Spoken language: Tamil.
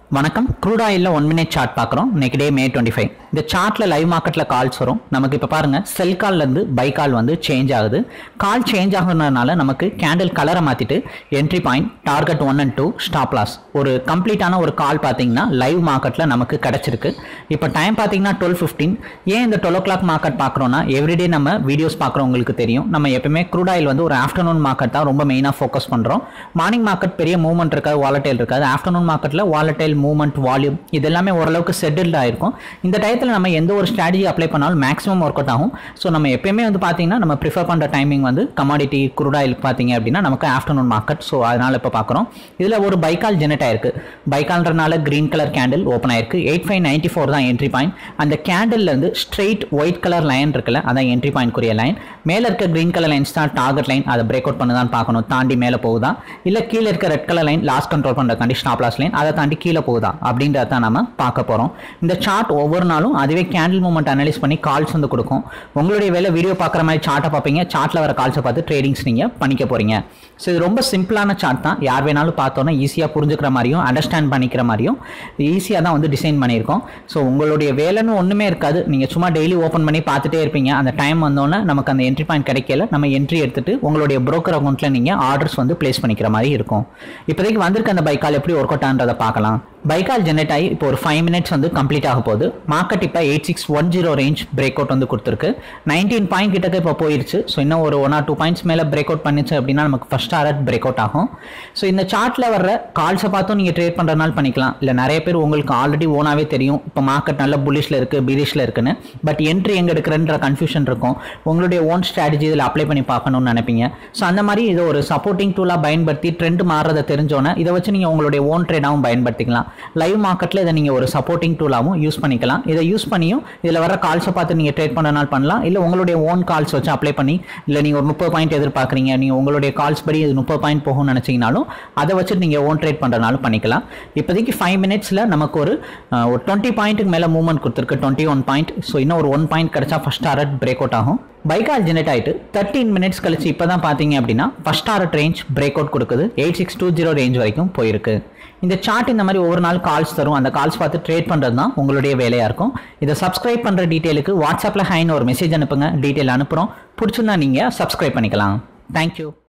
வணக்கம் க்ரூட் ஆயிலில் ஒன் மினிட் சார்ட் பார்க்குறோம் இன்னைக்கு டே மே டுவெண்ட்டி ஃபைவ் இந்த சார்ட்டில் லைவ் மார்க்கெட்டில் கால்ஸ் வரும் நமக்கு இப்போ பாருங்கள் செல் கால்லேருந்து பை கால் வந்து சேஞ்ச் ஆகுது கால் சேஞ்ச் ஆகுறதுனால நமக்கு கேண்டில் கலரை மாற்றிட்டு entry point target one and two stop loss ஒரு கம்ப்ளீட்டான ஒரு கால் பார்த்தீங்கன்னா லைவ் மார்க்கெட்டில் நமக்கு கிடச்சிருக்கு இப்போ டைம் பார்த்தீங்கன்னா டுவெல் ஃபிஃப்டீன் ஏன் இந்த டுவெல் ஓ கிளாக் மார்க்கெட் பார்க்குறோன்னா எவ்ரிடே நம்ம வீடியோஸ் பார்க்குறவங்களுக்கு தெரியும் நம்ம எப்பவுமே க்ரூட் ஆயில் வந்து ஒரு ஆஃப்டர்நூன் மார்க்கெட் தான் ரொம்ப மெயினாக ஃபோக்கஸ் பண்ணுறோம் மார்னிங் மார்க்கெட் பெரிய மூவ்மெண்ட் இருக்காது வாலட்டைல் இருக்காது ஆஃப்டர்நூன் மார்க்கெட்டில் வாலட்டைல் மூவ்மெண்ட் வால்யூம் இது எல்லாமே ஓரளவுக்கு செட்டில்ட் ஆயிருக்கும் இந்த டயத்தில் நம்ம எந்த ஒரு ஸ்ட்ராட்டஜி அப்ளை பண்ணாலும் மேக்ஸிமம் ஒர்க் அவுட் ஆகும் ஸோ நம்ம எப்பயுமே வந்து பார்த்தீங்கன்னா நம்ம ப்ரிஃபர் பண்ணுற டைமிங் வந்து கமாடிட்டி குருடாயில் பார்த்தீங்க அப்படின்னா நமக்கு ஆஃப்டர்நூன் மார்க்கெட் ஸோ அதனால் இப்போ பார்க்குறோம் இதில் ஒரு பைக்கால் ஜெனரேட் ஆயிருக்கு பைக்கால்ன்றனால கிரீன் கலர் கேண்டில் ஓப்பன் ஆயிருக்கு எயிட் ஃபைவ் நைன்ட்டி ஃபோர் தான் என்ட்ரி பாயிண்ட் அந்த கேண்டில்லேருந்து ஸ்ட்ரெயிட் ஒயிட் கலர் லைன் இருக்குல்ல அதான் என்ட்ரி பாயிண்ட் குறிய லைன் மேலே இருக்க கிரீன் கலர் லைன்ஸ் தான் டார்கெட் லைன் அதை பிரேக் அவுட் பண்ணுதான்னு பார்க்கணும் தாண்டி மேலே போகுதா இல்லை கீழே இருக்க red colour line lost control பண்ணுறக்காண்டி ஸ்டாப் லாஸ் லைன் அதை தாண்டி கீழே போகுதா அப்படின்றத தான் நம்ம பார்க்க போகிறோம் இந்த சார்ட் ஒவ்வொரு நாளும் அதுவே கேண்டில் மூமெண்ட் அனலைஸ் பண்ணி கால்ஸ் வந்து கொடுக்கும் உங்களுடைய வேலை வீடியோ பார்க்குற மாதிரி சார்ட்டை பார்ப்பீங்க சார்ட்டில் வர கால்ஸை பார்த்து ட்ரேடிங்ஸ் நீங்கள் பண்ணிக்க போகிறீங்க ஸோ இது ரொம்ப சிம்பிளான சார்ட் தான் யார் வேணாலும் பார்த்தோன்னா ஈஸியாக புரிஞ்சுக்கிற மாதிரியும் அண்டர்ஸ்டாண்ட் பண்ணிக்கிற மாதிரியும் ஈஸியாக தான் வந்து டிசைன் பண்ணியிருக்கோம் ஸோ உங்களுடைய வேலைன்னு ஒன்றுமே இருக்காது நீங்கள் சும்மா டெய்லி ஓப்பன் பண்ணி பார்த்துட்டே இருப்பீங்க அந்த டைம் வந்தோன்னே நமக்கு அந்த என்ட்ரி பாயிண்ட் கிடைக்கல நம்ம என்ட்ரி எடுத்துட்டு உங்களுடைய broker அக்கௌண்ட்டில் நீங்கள் ஆர்டர்ஸ் வந்து ப்ளேஸ் பண்ணிக்கிற மாதிரி இருக்கும் இப்போதைக்கு வந்திருக்க அந்த பைக்கால் எப்படி ஒர்க் அவுட் ஆன்றதை பார்க்கலாம் பைக்கால் ஜெனரேட் ஆகி இப்போ ஒரு ஃபைவ் மினிட்ஸ் வந்து கம்ப்ளீட் ஆக போகுது மார்க்கெட் இப்போ eight six one zero range break out வந்து கொடுத்துருக்கு நைன்டீன் பாயிண்ட் கிட்டக்க இப்போ போயிருச்சு ஸோ இன்னும் ஒரு ஒன் ஆர் டூ பாயிண்ட்ஸ் மேலே பிரேக் அவுட் பண்ணிச்சு அப்படின்னா நமக்கு ஃபர்ஸ்ட் டாரட் பிரேக் அவுட் ஆகும் ஸோ இந்த சார்ட்டில் வர்ற கால்ஸை பார்த்தும் நீங்கள் ட்ரேட் பண்ணுறதுனால பண்ணிக்கலாம் இல்லை நிறைய பேர் உங்களுக்கு ஆல்ரெடி ஓனாகவே தெரியும் இப்போ மார்க்கெட் நல்ல புல்லிஷில் இருக்குது பீரிஷில் இருக்குன்னு பட் என்ட்ரி எங்கே எடுக்கிறன்ற கன்ஃபியூஷன் இருக்கும் உங்களுடைய ஓன் ஸ்ட்ராட்டஜி இதில் அப்ளை பண்ணி பார்க்கணும்னு நினைப்பீங்க ஸோ அந்த மாதிரி இதை ஒரு சப்போர்ட்டிங் டூலாக பயன்படுத்தி ட்ரெண்ட் மாறுறதை தெரிஞ்சோன்னே இதை வச்சு நீங்கள் உங்களுடைய ஓன் ட்ரேடாகவும் பயன்படுத்திக்கலாம் லைவ் மார்க்கெட்டில் இதை நீங்கள் ஒரு சப்போர்ட்டிங் டூலாகவும் யூஸ் பண்ணிக்கலாம் இதை யூஸ் பண்ணியும் இதில் வர கால்ஸை பார்த்து நீங்கள் ட்ரேட் பண்ணனால பண்ணலாம் இல்லை உங்களுடைய ஓன் கால்ஸ் வச்சு அப்ளை பண்ணி இல்லை நீங்கள் ஒரு முப்பது பாயிண்ட் எதிர்பார்க்குறீங்க நீங்கள் உங்களுடைய கால்ஸ் படி இது முப்பது பாயிண்ட் போகும்னு நினச்சிங்கனாலும் அதை வச்சு நீங்கள் ஓன் ட்ரேட் பண்ணுறனாலும் பண்ணிக்கலாம் இப்போதைக்கு ஃபைவ் மினிட்ஸில் நமக்கு ஒரு அஹ், ஒரு டுவெண்ட்டி பாயிண்ட்டுக்கு மேலே மூவ்மெண்ட் கொடுத்துருக்கு டுவெண்ட்டி ஒன் பாயிண்ட் ஸோ இன்னும் ஒரு ஒன் பாயிண்ட் கிடைச்சா ஃபஸ்ட் டாரட் பிரேக் அவுட் ஆகும் பைக்கால் ஜெனரேட் ஆயிட்டு தேர்ட்டீன் மினிட்ஸ் கழிச்சு இப்போ தான் பார்த்தீங்க அப்படின்னா first target range break out கொடுக்குது eight six two zero range வரைக்கும் போயிருக்கு இந்த சார்ட் இந்த மாதிரி ஒவ்வொரு நாள் கால்ஸ் தரும் அந்த கால்ஸ் பார்த்து ட்ரேட் பண்ணுறது தான் உங்களுடைய வேலையாக இருக்கும் இதை சப்ஸ்கிரைப் பண்ணுற டீட்டெயிலுக்கு வாட்ஸ்அப்பில் ஹைன்னு ஒரு மெசேஜ் அனுப்புங்க டீட்டெயில் அனுப்புகிறோம் பிடிச்சிருந்தா நீங்கள் சப்ஸ்கிரைப் பண்ணிக்கலாம் தேங்க்யூ